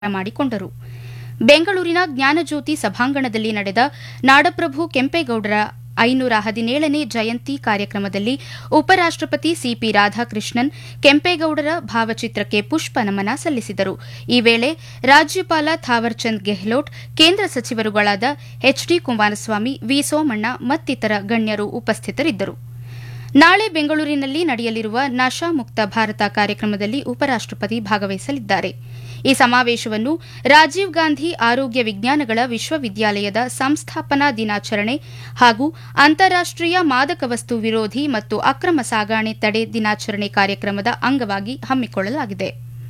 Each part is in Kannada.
ಮಾಡಿಕೊಂಡರು ಬೆಂಗಳೂರಿನ ಜ್ಞಾನಜ್ಯೋತಿ ಸಭಾಂಗಣದಲ್ಲಿ ನಡೆದ ನಾಡಪ್ರಭು ಕೆಂಪೇಗೌಡರ ಐನೂರ ಹದಿನೇಳನೇ ಜಯಂತಿ ಕಾರ್ಯಕ್ರಮದಲ್ಲಿ ಉಪರಾಷ್ಟಪತಿ ಸಿಪಿ ರಾಧಾಕೃಷ್ಣನ್ ಕೆಂಪೇಗೌಡರ ಭಾವಚಿತ್ರಕ್ಕೆ ಪುಷ್ಪ ನಮನ ಸಲ್ಲಿಸಿದರು ಈ ವೇಳೆ ರಾಜ್ಯಪಾಲ ಥಾವರ್ಚಂದ್ ಗೆಹ್ಲೋಟ್ ಕೇಂದ್ರ ಸಚಿವರುಗಳಾದ ಎಚ್ಡಿ ಕುಮಾರಸ್ವಾಮಿ ವಿ ಸೋಮಣ್ಣ ಮತ್ತಿತರ ಗಣ್ಯರು ಉಪಸ್ಥಿತರಿದ್ದರು ನಾಳೆ ಬೆಂಗಳೂರಿನಲ್ಲಿ ನಡೆಯಲಿರುವ ನಶಾ ಮುಕ್ತ ಭಾರತ ಕಾರ್ಯಕ್ರಮದಲ್ಲಿ ಉಪರಾಷ್ಟಪತಿ ಭಾಗವಹಿಸಲಿದ್ದಾರೆ ಈ ಸಮಾವೇಶವನ್ನು ರಾಜೀವ್ ಗಾಂಧಿ ಆರೋಗ್ಯ ವಿಜ್ಞಾನಗಳ ವಿಶ್ವವಿದ್ಯಾಲಯದ ಸಂಸ್ಥಾಪನಾ ದಿನಾಚರಣೆ ಹಾಗೂ ಅಂತಾರಾಷ್ಟೀಯ ಮಾದಕ ವಸ್ತು ವಿರೋಧಿ ಮತ್ತು ಅಕ್ರಮ ಸಾಗಾಣೆ ತಡೆ ದಿನಾಚರಣೆ ಕಾರ್ಯಕ್ರಮದ ಅಂಗವಾಗಿ ಹಮ್ಮಿಕೊಳ್ಳಲಾಗಿದೆ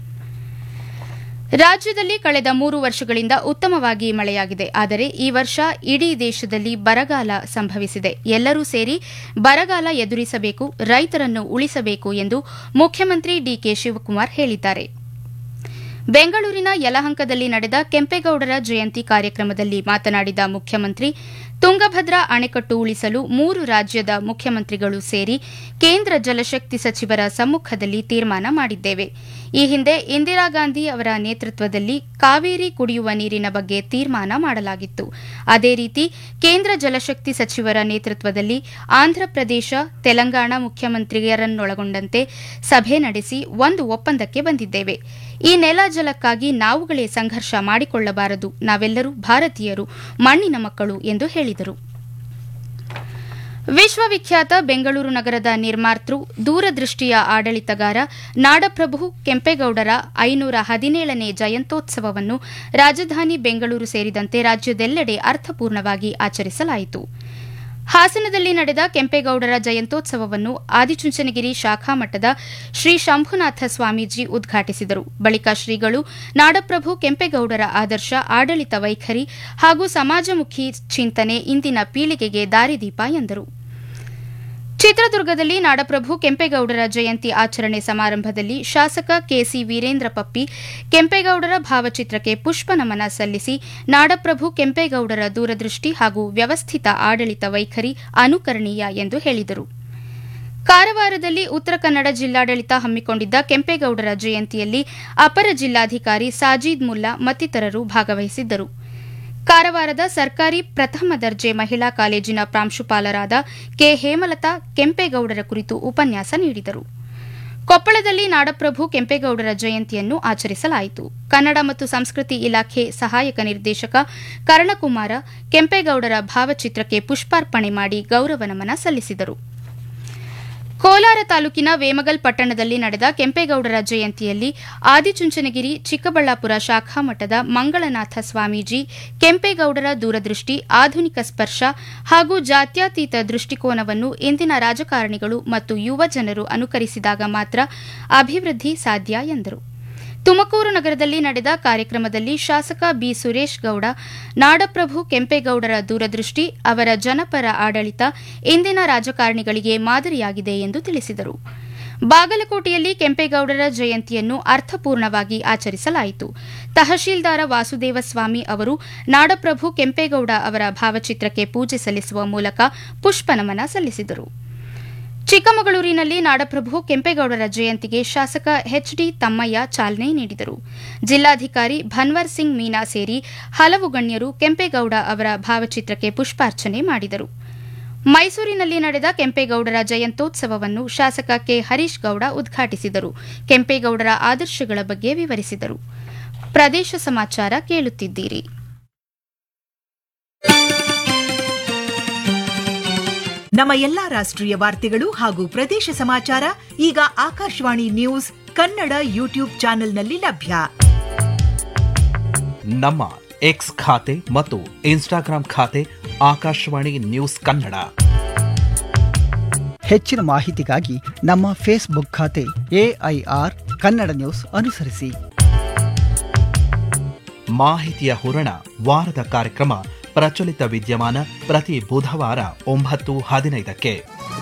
ರಾಜ್ಯದಲ್ಲಿ ಕಳೆದ ಮೂರು ವರ್ಷಗಳಿಂದ ಉತ್ತಮವಾಗಿ ಮಳೆಯಾಗಿದೆ ಆದರೆ ಈ ವರ್ಷ ಇಡೀ ದೇಶದಲ್ಲಿ ಬರಗಾಲ ಸಂಭವಿಸಿದೆ ಎಲ್ಲರೂ ಸೇರಿ ಬರಗಾಲ ಎದುರಿಸಬೇಕು ರೈತರನ್ನು ಉಳಿಸಬೇಕು ಎಂದು ಮುಖ್ಯಮಂತ್ರಿ ಡಿಕೆ ಶಿವಕುಮಾರ್ ಹೇಳಿದ್ದಾರೆ ಬೆಂಗಳೂರಿನ ಯಲಹಂಕದಲ್ಲಿ ನಡೆದ ಕೆಂಪೇಗೌಡರ ಜಯಂತಿ ಕಾರ್ಯಕ್ರಮದಲ್ಲಿ ಮಾತನಾಡಿದ ಮುಖ್ಯಮಂತ್ರಿ ತುಂಗಭದ್ರಾ ಅಣೆಕಟ್ಟು ಉಳಿಸಲು ಮೂರು ರಾಜ್ಯದ ಮುಖ್ಯಮಂತ್ರಿಗಳು ಸೇರಿ ಕೇಂದ್ರ ಜಲಶಕ್ತಿ ಸಚಿವರ ಸಮ್ಮುಖದಲ್ಲಿ ತೀರ್ಮಾನ ಮಾಡಿದ್ದೇವೆ ಈ ಹಿಂದೆ ಇಂದಿರಾ ಗಾಂಧಿ ಅವರ ನೇತೃತ್ವದಲ್ಲಿ ಕಾವೇರಿ ಕುಡಿಯುವ ನೀರಿನ ಬಗ್ಗೆ ತೀರ್ಮಾನ ಮಾಡಲಾಗಿತ್ತು ಅದೇ ರೀತಿ ಕೇಂದ್ರ ಜಲಶಕ್ತಿ ಸಚಿವರ ನೇತೃತ್ವದಲ್ಲಿ ಆಂಧ್ರಪ್ರದೇಶ ತೆಲಂಗಾಣ ಮುಖ್ಯಮಂತ್ರಿಯರನ್ನೊಳಗೊಂಡಂತೆ ಸಭೆ ನಡೆಸಿ ಒಂದು ಒಪ್ಪಂದಕ್ಕೆ ಬಂದಿದ್ದೇವೆ ಈ ನೆಲ ಜಲಕ್ಕಾಗಿ ನಾವುಗಳೇ ಸಂಘರ್ಷ ಮಾಡಿಕೊಳ್ಳಬಾರದು ನಾವೆಲ್ಲರೂ ಭಾರತೀಯರು ಮಣ್ಣಿನ ಮಕ್ಕಳು ಎಂದು ಹೇಳಿದರು ವಿಶ್ವವಿಖ್ಯಾತ ಬೆಂಗಳೂರು ನಗರದ ನಿರ್ಮಾತೃ ದೂರದೃಷ್ಟಿಯ ಆಡಳಿತಗಾರ ನಾಡಪ್ರಭು ಕೆಂಪೇಗೌಡರ ಐನೂರ ಹದಿನೇಳನೇ ಜಯಂತ್ಯೋತ್ಸವವನ್ನು ರಾಜಧಾನಿ ಬೆಂಗಳೂರು ಸೇರಿದಂತೆ ರಾಜ್ಯದೆಲ್ಲೆಡೆ ಅರ್ಥಪೂರ್ಣವಾಗಿ ಆಚರಿಸಲಾಯಿತು ಹಾಸನದಲ್ಲಿ ನಡೆದ ಕೆಂಪೇಗೌಡರ ಜಯಂತ್ಯೋತ್ಸವವನ್ನು ಆದಿಚುಂಚನಗಿರಿ ಶಾಖಾ ಮಠದ ಶ್ರೀ ಶಂಭುನಾಥ ಸ್ವಾಮೀಜಿ ಉದ್ಘಾಟಿಸಿದರು ಬಳಿಕ ಶ್ರೀಗಳು ನಾಡಪ್ರಭು ಕೆಂಪೇಗೌಡರ ಆದರ್ಶ ಆಡಳಿತ ವೈಖರಿ ಹಾಗೂ ಸಮಾಜಮುಖಿ ಚಿಂತನೆ ಇಂದಿನ ಪೀಳಿಗೆಗೆ ದಾರಿದೀಪ ಎಂದರು ಚಿತ್ರದುರ್ಗದಲ್ಲಿ ನಾಡಪ್ರಭು ಕೆಂಪೇಗೌಡರ ಜಯಂತಿ ಆಚರಣೆ ಸಮಾರಂಭದಲ್ಲಿ ಶಾಸಕ ಕೆಸಿ ವೀರೇಂದ್ರ ಪಪ್ಪಿ ಕೆಂಪೇಗೌಡರ ಭಾವಚಿತ್ರಕ್ಕೆ ಪುಷ್ಪ ನಮನ ಸಲ್ಲಿಸಿ ನಾಡಪ್ರಭು ಕೆಂಪೇಗೌಡರ ದೂರದೃಷ್ಟಿ ಹಾಗೂ ವ್ಯವಸ್ಥಿತ ಆಡಳಿತ ವೈಖರಿ ಅನುಕರಣೀಯ ಎಂದು ಹೇಳಿದರು ಕಾರವಾರದಲ್ಲಿ ಉತ್ತರ ಕನ್ನಡ ಜಿಲ್ಲಾಡಳಿತ ಹಮ್ಮಿಕೊಂಡಿದ್ದ ಕೆಂಪೇಗೌಡರ ಜಯಂತಿಯಲ್ಲಿ ಅಪರ ಜಿಲ್ಲಾಧಿಕಾರಿ ಸಾಜೀದ್ ಮುಲ್ಲಾ ಮತ್ತಿತರರು ಭಾಗವಹಿಸಿದ್ದರು ಕಾರವಾರದ ಸರ್ಕಾರಿ ಪ್ರಥಮ ದರ್ಜೆ ಮಹಿಳಾ ಕಾಲೇಜಿನ ಪ್ರಾಂಶುಪಾಲರಾದ ಕೆ ಹೇಮಲತಾ ಕೆಂಪೇಗೌಡರ ಕುರಿತು ಉಪನ್ಯಾಸ ನೀಡಿದರು ಕೊಪ್ಪಳದಲ್ಲಿ ನಾಡಪ್ರಭು ಕೆಂಪೇಗೌಡರ ಜಯಂತಿಯನ್ನು ಆಚರಿಸಲಾಯಿತು ಕನ್ನಡ ಮತ್ತು ಸಂಸ್ಕೃತಿ ಇಲಾಖೆ ಸಹಾಯಕ ನಿರ್ದೇಶಕ ಕರ್ಣಕುಮಾರ ಕೆಂಪೇಗೌಡರ ಭಾವಚಿತ್ರಕ್ಕೆ ಪುಷ್ಪಾರ್ಪಣೆ ಮಾಡಿ ಗೌರವ ನಮನ ಸಲ್ಲಿಸಿದರು ಕೋಲಾರ ತಾಲೂಕಿನ ವೇಮಗಲ್ ಪಟ್ಟಣದಲ್ಲಿ ನಡೆದ ಕೆಂಪೇಗೌಡರ ಜಯಂತಿಯಲ್ಲಿ ಆದಿಚುಂಚನಗಿರಿ ಚಿಕ್ಕಬಳ್ಳಾಪುರ ಶಾಖಾ ಮಠದ ಮಂಗಳನಾಥ ಸ್ವಾಮೀಜಿ ಕೆಂಪೇಗೌಡರ ದೂರದೃಷ್ಟಿ ಆಧುನಿಕ ಸ್ಪರ್ಶ ಹಾಗೂ ಜಾತ್ಯತೀತ ದೃಷ್ಟಿಕೋನವನ್ನು ಇಂದಿನ ರಾಜಕಾರಣಿಗಳು ಮತ್ತು ಯುವ ಜನರು ಅನುಕರಿಸಿದಾಗ ಮಾತ್ರ ಅಭಿವೃದ್ಧಿ ಸಾಧ್ಯ ಎಂದರು ತುಮಕೂರು ನಗರದಲ್ಲಿ ನಡೆದ ಕಾರ್ಯಕ್ರಮದಲ್ಲಿ ಶಾಸಕ ಬಿ ಸುರೇಶ್ ಗೌಡ ನಾಡಪ್ರಭು ಕೆಂಪೇಗೌಡರ ದೂರದೃಷ್ಟಿ ಅವರ ಜನಪರ ಆಡಳಿತ ಇಂದಿನ ರಾಜಕಾರಣಿಗಳಿಗೆ ಮಾದರಿಯಾಗಿದೆ ಎಂದು ತಿಳಿಸಿದರು ಬಾಗಲಕೋಟೆಯಲ್ಲಿ ಕೆಂಪೇಗೌಡರ ಜಯಂತಿಯನ್ನು ಅರ್ಥಪೂರ್ಣವಾಗಿ ಆಚರಿಸಲಾಯಿತು ತಹಶೀಲ್ದಾರ ವಾಸುದೇವ ಸ್ವಾಮಿ ಅವರು ನಾಡಪ್ರಭು ಕೆಂಪೇಗೌಡ ಅವರ ಭಾವಚಿತ್ರಕ್ಕೆ ಪೂಜೆ ಸಲ್ಲಿಸುವ ಮೂಲಕ ಪುಷ್ಪನಮನ ಸಲ್ಲಿಸಿದರು ಚಿಕ್ಕಮಗಳೂರಿನಲ್ಲಿ ನಾಡಪ್ರಭು ಕೆಂಪೇಗೌಡರ ಜಯಂತಿಗೆ ಶಾಸಕ ಎಚ್ಡಿ ತಮ್ಮಯ್ಯ ಚಾಲನೆ ನೀಡಿದರು ಜಿಲ್ಲಾಧಿಕಾರಿ ಭನ್ವರ್ ಸಿಂಗ್ ಮೀನಾ ಸೇರಿ ಹಲವು ಗಣ್ಯರು ಕೆಂಪೇಗೌಡ ಅವರ ಭಾವಚಿತ್ರಕ್ಕೆ ಪುಷ್ಪಾರ್ಚನೆ ಮಾಡಿದರು ಮೈಸೂರಿನಲ್ಲಿ ನಡೆದ ಕೆಂಪೇಗೌಡರ ಜಯಂತ್ಯೋತ್ಸವವನ್ನು ಶಾಸಕ ಕೆ ಹರೀಶ್ ಗೌಡ ಉದ್ಘಾಟಿಸಿದರು ಕೆಂಪೇಗೌಡರ ಆದರ್ಶಗಳ ಬಗ್ಗೆ ವಿವರಿಸಿದರು ಪ್ರದೇಶ ಸಮಾಚಾರ ಕೇಳುತ್ತಿದ್ದೀರಿ ನಮ್ಮ ಎಲ್ಲಾ ರಾಷ್ಟ್ರೀಯ ವಾರ್ತೆಗಳು ಹಾಗೂ ಪ್ರದೇಶ ಸಮಾಚಾರ ಈಗ ಆಕಾಶವಾಣಿ ನ್ಯೂಸ್ ಕನ್ನಡ ಯೂಟ್ಯೂಬ್ ಚಾನೆಲ್ನಲ್ಲಿ ಲಭ್ಯ ನಮ್ಮ ಎಕ್ಸ್ ಖಾತೆ ಮತ್ತು ಇನ್ಸ್ಟಾಗ್ರಾಂ ಖಾತೆ ಆಕಾಶವಾಣಿ ನ್ಯೂಸ್ ಕನ್ನಡ ಹೆಚ್ಚಿನ ಮಾಹಿತಿಗಾಗಿ ನಮ್ಮ ಫೇಸ್ಬುಕ್ ಖಾತೆ ಎಐಆರ್ ಕನ್ನಡ ನ್ಯೂಸ್ ಅನುಸರಿಸಿ ಮಾಹಿತಿಯ ಹೂರಣ ವಾರದ ಕಾರ್ಯಕ್ರಮ ಪ್ರಚಲಿತ ವಿದ್ಯಮಾನ ಪ್ರತಿ ಬುಧವಾರ ಒಂಬತ್ತು ಹದಿನೈದಕ್ಕೆ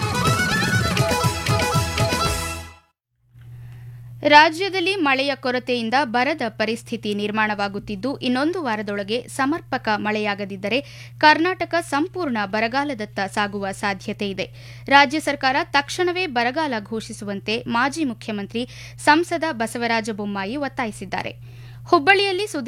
ರಾಜ್ಯದಲ್ಲಿ ಮಳೆಯ ಕೊರತೆಯಿಂದ ಬರದ ಪರಿಸ್ಥಿತಿ ನಿರ್ಮಾಣವಾಗುತ್ತಿದ್ದು ಇನ್ನೊಂದು ವಾರದೊಳಗೆ ಸಮರ್ಪಕ ಮಳೆಯಾಗದಿದ್ದರೆ ಕರ್ನಾಟಕ ಸಂಪೂರ್ಣ ಬರಗಾಲದತ್ತ ಸಾಗುವ ಸಾಧ್ಯತೆ ಇದೆ ರಾಜ್ಯ ಸರ್ಕಾರ ತಕ್ಷಣವೇ ಬರಗಾಲ ಘೋಷಿಸುವಂತೆ ಮಾಜಿ ಮುಖ್ಯಮಂತ್ರಿ ಸಂಸದ ಬಸವರಾಜ ಬೊಮ್ಮಾಯಿ ಒತ್ತಾಯಿಸಿದ್ದಾರೆ ಹುಬ್ಬಳ್ಳಿಯಲ್ಲಿ